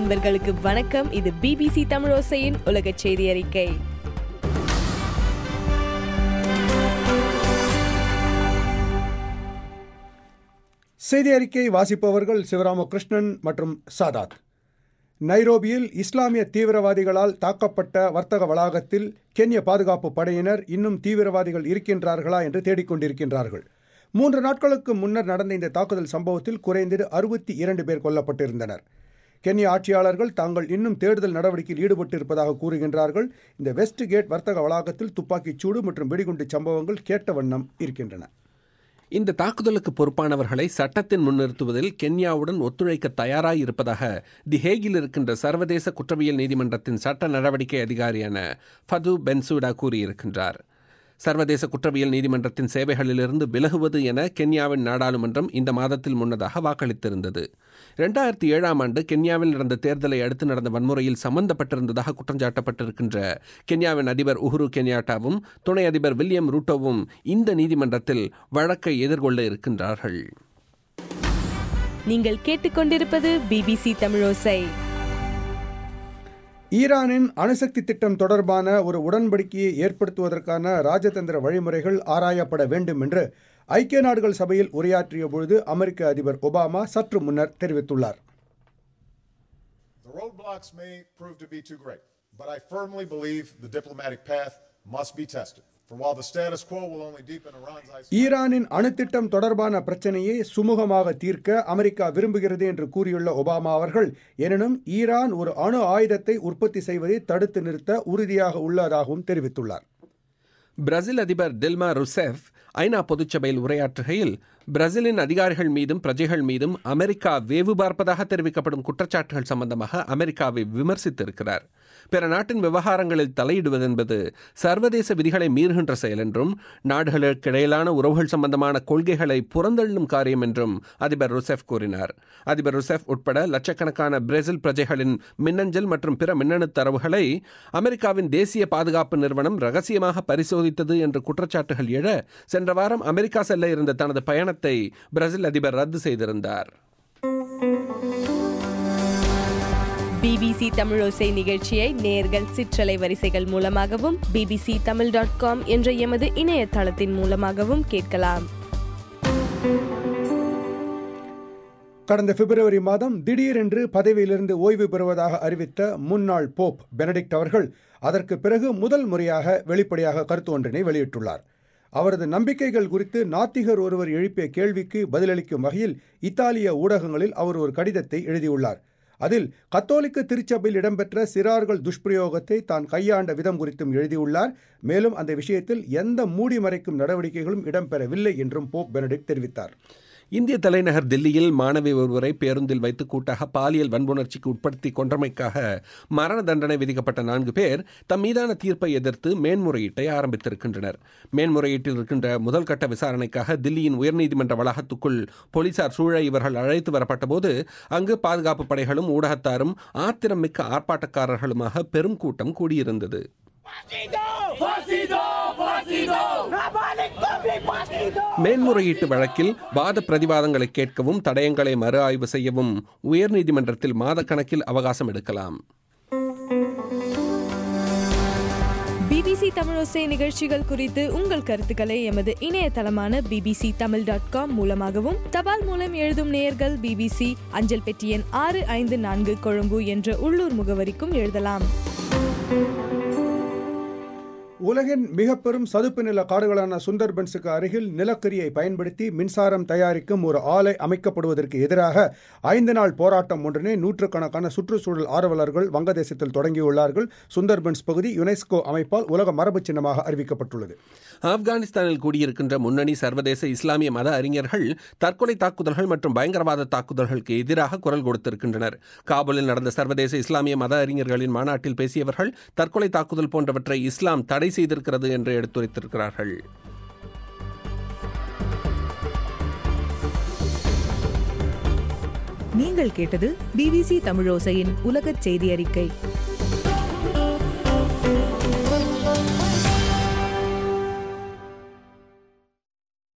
அன்பர்களுக்கு வணக்கம் இது பிபிசி தமிழோசையின் உலக செய்தி அறிக்கை செய்தி அறிக்கை வாசிப்பவர்கள் சிவராமகிருஷ்ணன் மற்றும் சாதாத் நைரோபியில் இஸ்லாமிய தீவிரவாதிகளால் தாக்கப்பட்ட வர்த்தக வளாகத்தில் கென்ய பாதுகாப்பு படையினர் இன்னும் தீவிரவாதிகள் இருக்கின்றார்களா என்று தேடிக்கொண்டிருக்கின்றார்கள் மூன்று நாட்களுக்கு முன்னர் நடந்த இந்த தாக்குதல் சம்பவத்தில் குறைந்தது அறுபத்தி இரண்டு பேர் கொல்லப்பட்டிருந்தனர் கென்ய ஆட்சியாளர்கள் தாங்கள் இன்னும் தேடுதல் நடவடிக்கையில் ஈடுபட்டிருப்பதாக கூறுகின்றார்கள் இந்த வெஸ்ட் கேட் வர்த்தக வளாகத்தில் துப்பாக்கிச் சூடு மற்றும் வெடிகுண்டு சம்பவங்கள் கேட்ட வண்ணம் இருக்கின்றன இந்த தாக்குதலுக்கு பொறுப்பானவர்களை சட்டத்தின் முன்னிறுத்துவதில் கென்யாவுடன் ஒத்துழைக்க தயாராய் இருப்பதாக தி ஹேகில் இருக்கின்ற சர்வதேச குற்றவியல் நீதிமன்றத்தின் சட்ட நடவடிக்கை அதிகாரியான ஃபது பென்சூடா கூறியிருக்கின்றார் சர்வதேச குற்றவியல் நீதிமன்றத்தின் சேவைகளிலிருந்து விலகுவது என கென்யாவின் நாடாளுமன்றம் இந்த மாதத்தில் முன்னதாக வாக்களித்திருந்தது இரண்டாயிரத்தி ஏழாம் ஆண்டு கென்யாவில் நடந்த தேர்தலை அடுத்து நடந்த வன்முறையில் சம்பந்தப்பட்டிருந்ததாக குற்றஞ்சாட்டப்பட்டிருக்கின்ற கென்யாவின் அதிபர் உஹுரு கென்யாட்டாவும் துணை அதிபர் வில்லியம் ரூட்டோவும் இந்த நீதிமன்றத்தில் வழக்கை எதிர்கொள்ள இருக்கின்றார்கள் நீங்கள் கேட்டுக்கொண்டிருப்பது பிபிசி தமிழோசை ஈரானின் அணுசக்தி திட்டம் தொடர்பான ஒரு உடன்படிக்கையை ஏற்படுத்துவதற்கான ராஜதந்திர வழிமுறைகள் ஆராயப்பட வேண்டும் என்று ஐக்கிய நாடுகள் சபையில் உரையாற்றிய பொழுது அமெரிக்க அதிபர் ஒபாமா சற்று முன்னர் தெரிவித்துள்ளார் The roadblocks may prove to be too great, but I firmly believe the diplomatic path must be tested. For while the status quo will only deepen Iran's isolation, ஈரானின் அணுத்திட்டம் தொடர்பான பிரச்சனையை சுமூகமாக தீர்க்க அமெரிக்கா விரும்புகிறது என்று கூறியுள்ள ஒபாமா அவர்கள் எனினும் ஈரான் ஒரு அணு ஆயுதத்தை உற்பத்தி செய்வதை தடுத்து நிறுத்த உறுதியாக உள்ளதாகவும் தெரிவித்துள்ளார் பிரேசில் அதிபர் டில்மா ருசெஃப் ஐநா பொதுச்சபையில் உரையாற்றுகையில் பிரேசிலின் அதிகாரிகள் மீதும் பிரஜைகள் மீதும் அமெரிக்கா வேவு பார்ப்பதாக தெரிவிக்கப்படும் குற்றச்சாட்டுகள் சம்பந்தமாக அமெரிக்காவை விமர்சித்திருக்கிறார் பிற நாட்டின் விவகாரங்களில் தலையிடுவதென்பது சர்வதேச விதிகளை மீறுகின்ற செயல் என்றும் நாடுகளுக்கிடையிலான உறவுகள் சம்பந்தமான கொள்கைகளை புறந்தள்ளும் காரியம் என்றும் அதிபர் ருசெஃப் கூறினார் அதிபர் ருசெஃப் உட்பட லட்சக்கணக்கான பிரேசில் பிரஜைகளின் மின்னஞ்சல் மற்றும் பிற மின்னணு தரவுகளை அமெரிக்காவின் தேசிய பாதுகாப்பு நிறுவனம் ரகசியமாக பரிசோதித்தது என்று குற்றச்சாட்டுகள் எழ சென்ற வாரம் அமெரிக்கா செல்ல இருந்த தனது பயணத்தை பிரேசில் அதிபர் ரத்து செய்திருந்தார் பிபிசி தமிழோசை நிகழ்ச்சியை நேர்கள் சிற்றலை வரிசைகள் மூலமாகவும் பிபிசி தமிழ் டாட் காம் என்ற எமது இணையதளத்தின் மூலமாகவும் கேட்கலாம் கடந்த பிப்ரவரி மாதம் திடீரென்று பதவியிலிருந்து ஓய்வு பெறுவதாக அறிவித்த முன்னாள் போப் பெனடிக்ட் அவர்கள் அதற்கு பிறகு முதல் முறையாக வெளிப்படையாக கருத்து ஒன்றினை வெளியிட்டுள்ளார் அவரது நம்பிக்கைகள் குறித்து நாத்திகர் ஒருவர் எழுப்பிய கேள்விக்கு பதிலளிக்கும் வகையில் இத்தாலிய ஊடகங்களில் அவர் ஒரு கடிதத்தை எழுதியுள்ளார் அதில் கத்தோலிக்க திருச்சபையில் இடம்பெற்ற சிறார்கள் துஷ்பிரயோகத்தை தான் கையாண்ட விதம் குறித்தும் எழுதியுள்ளார் மேலும் அந்த விஷயத்தில் எந்த மூடி மறைக்கும் நடவடிக்கைகளும் இடம்பெறவில்லை என்றும் போப் பெனடிக்ட் தெரிவித்தார் இந்திய தலைநகர் தில்லியில் மாணவி ஒருவரை பேருந்தில் வைத்து கூட்டாக பாலியல் வன்புணர்ச்சிக்கு உட்படுத்தி கொன்றமைக்காக மரண தண்டனை விதிக்கப்பட்ட நான்கு பேர் தம் மீதான தீர்ப்பை எதிர்த்து மேன்முறையீட்டை ஆரம்பித்திருக்கின்றனர் மேன்முறையீட்டில் இருக்கின்ற முதல் கட்ட விசாரணைக்காக தில்லியின் உயர்நீதிமன்ற வளாகத்துக்குள் போலீசார் சூழ இவர்கள் அழைத்து வரப்பட்டபோது அங்கு பாதுகாப்பு படைகளும் ஊடகத்தாரும் ஆத்திரம் மிக்க ஆர்ப்பாட்டக்காரர்களுமாக பெரும் கூட்டம் கூடியிருந்தது மேன்முறையீட்டு வழக்கில் வாத பிரதிவாதங்களை கேட்கவும் தடயங்களை மறு ஆய்வு செய்யவும் உயர்நீதிமன்றத்தில் மாதக்கணக்கில் அவகாசம் எடுக்கலாம் பிபிசி தமிழோசை நிகழ்ச்சிகள் குறித்து உங்கள் கருத்துக்களை எமது இணையதளமான பிபிசி தமிழ் டாட் காம் மூலமாகவும் தபால் மூலம் எழுதும் நேயர்கள் பிபிசி அஞ்சல் பெட்டி எண் ஆறு ஐந்து நான்கு கொழும்பு என்ற உள்ளூர் முகவரிக்கும் எழுதலாம் உலகின் மிக பெரும் சதுப்பு நில காடுகளான சுந்தர்பன்ஸுக்கு அருகில் நிலக்கரியை பயன்படுத்தி மின்சாரம் தயாரிக்கும் ஒரு ஆலை அமைக்கப்படுவதற்கு எதிராக ஐந்து நாள் போராட்டம் ஒன்றினை நூற்றுக்கணக்கான சுற்றுச்சூழல் ஆர்வலர்கள் வங்கதேசத்தில் தொடங்கியுள்ளார்கள் சுந்தர்பன்ஸ் பகுதி யுனெஸ்கோ அமைப்பால் உலக மரபு சின்னமாக அறிவிக்கப்பட்டுள்ளது ஆப்கானிஸ்தானில் கூடியிருக்கின்ற முன்னணி சர்வதேச இஸ்லாமிய மத அறிஞர்கள் தற்கொலை தாக்குதல்கள் மற்றும் பயங்கரவாத தாக்குதல்களுக்கு எதிராக குரல் கொடுத்திருக்கின்றனர் காபூலில் நடந்த சர்வதேச இஸ்லாமிய மத அறிஞர்களின் மாநாட்டில் பேசியவர்கள் தற்கொலை தாக்குதல் போன்றவற்றை இஸ்லாம் தடை செய்திருக்கிறது என்று எடுத்துரைத்திருக்கிறார்கள் நீங்கள் கேட்டது பிபிசி தமிழோசையின் உலகச் செய்தி அறிக்கை